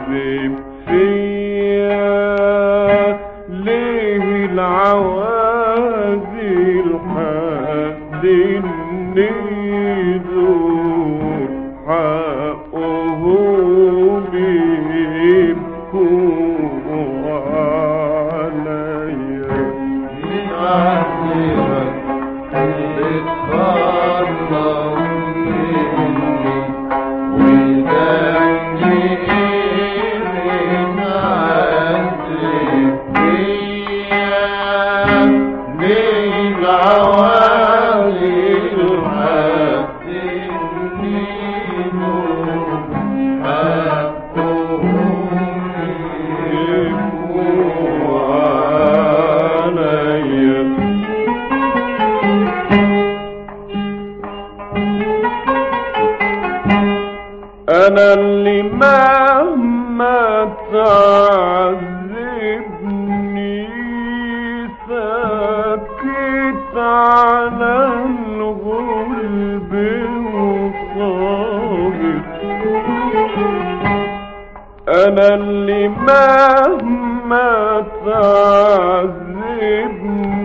عذب فيا ليه العوازي الحد النذور حقه بيبكوا عليا يعذبك تتخلص مني وتعني من عذب فيا من عوالي الحد النور حقهم يبكوا عليا أنا اللي مهما تعذبني ساكت على الغلب وصابر أنا اللي مهما تعذبني